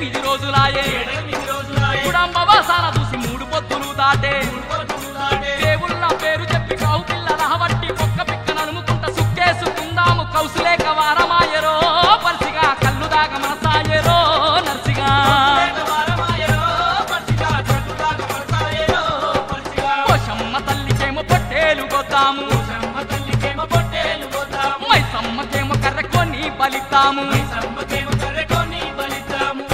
ఏడెనిమిది రోజులాయే ఏడెనిమిది రోజులాయే. గుడంబ వాసాన చూసి మూడు పొద్దులు దాటే పొద్దులు దాటే. దేవుళ్ళ పేరు చెప్పి కావు పిల్లల హవట్టి ఒక్క పిక్క నలుముకుంట సుక్కేసుకుందాము కౌసులేక వారమాయరో పరిసిగా కళ్ళు దాగ మనసాయరో నర్సిగా వారమాయరో పర్చిగా, కట్టుదాక పడతాయేరో పర్చిగా. పోషమ్మ తల్లికేమో పొట్టేలు కొద్దాము సమ్మ తల్లికేమో పొట్టేలు పోతాము. మైసమ్మకేమో కర్రకొని బలితాము సమ్మకేమో కర్రెకొని బలిద్దాము.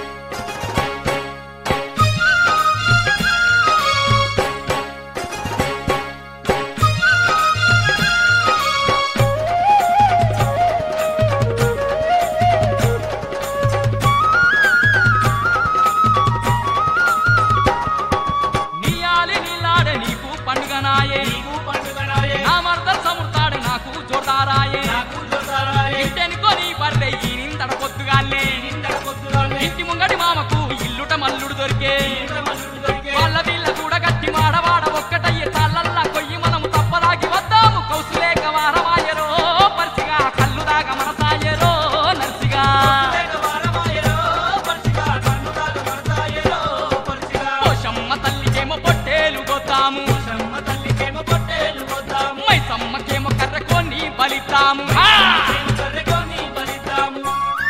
నీయాలి నీలాడే నీకు పండుగనాయే నీకు పండుగనాయే. నా మర్ద సముర్తాడు నాకు జోదారాయే నాకు జోదారాయే. ఇంటెనుకొని బర్రె ఈ నిందడ పొద్దుగానే నిందడ పొద్దుగానే. ఇంటి ముంగడి మామకు ఇల్లుట మల్లుడు దొరికే ఇంద్ర మల్లుడు దొరికే. వాళ్ళ వీళ్ళ కూడా గట్టి మాడవాడ ఒక్కటయ్యే తాళ్ళల్లా కొయ్యి మనము తప్పదాగి వద్దాము కౌసులేక వారమాయరో పరిసిగా కళ్ళు దాగ మనసాయరో నర్సిగా లేక వారమాయరో పర్చిగా, కట్టుదాక పడతాయేరో పర్చిగా. పోషమ్మ తల్లికేమో పొట్టేలు గొద్దాము సమ్మ తల్లికేమో పొట్టేలు పోతాము. మైసమ్మకేమో కర్రకొని బలితాము హా! మేము కర్రెకొని బలిద్దాము.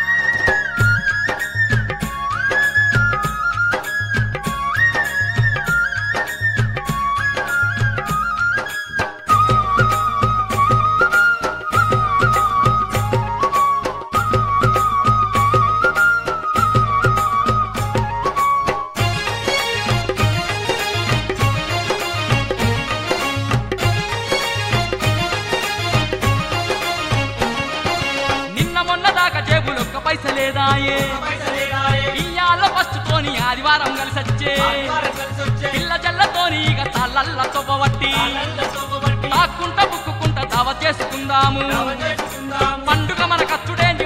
నిన్న మొన్న దాకా జేబులొక్క పైసలేదాయే పైసలేరాయే. ఇయ్యాల ఫస్ట్ తోని ఆదివారం కలిసొచ్చే ఆదివారం కలిసొచ్చే. పిల్ల జల్లతోని ఇక తల్లల్ల తొవ్వబట్టి తాళాలతో బట్టి తాక్కుంట బుక్కుకుంట దావ చేసుకుందాము దావ చేసుకుందాము. పండుగ మన కచ్చుడే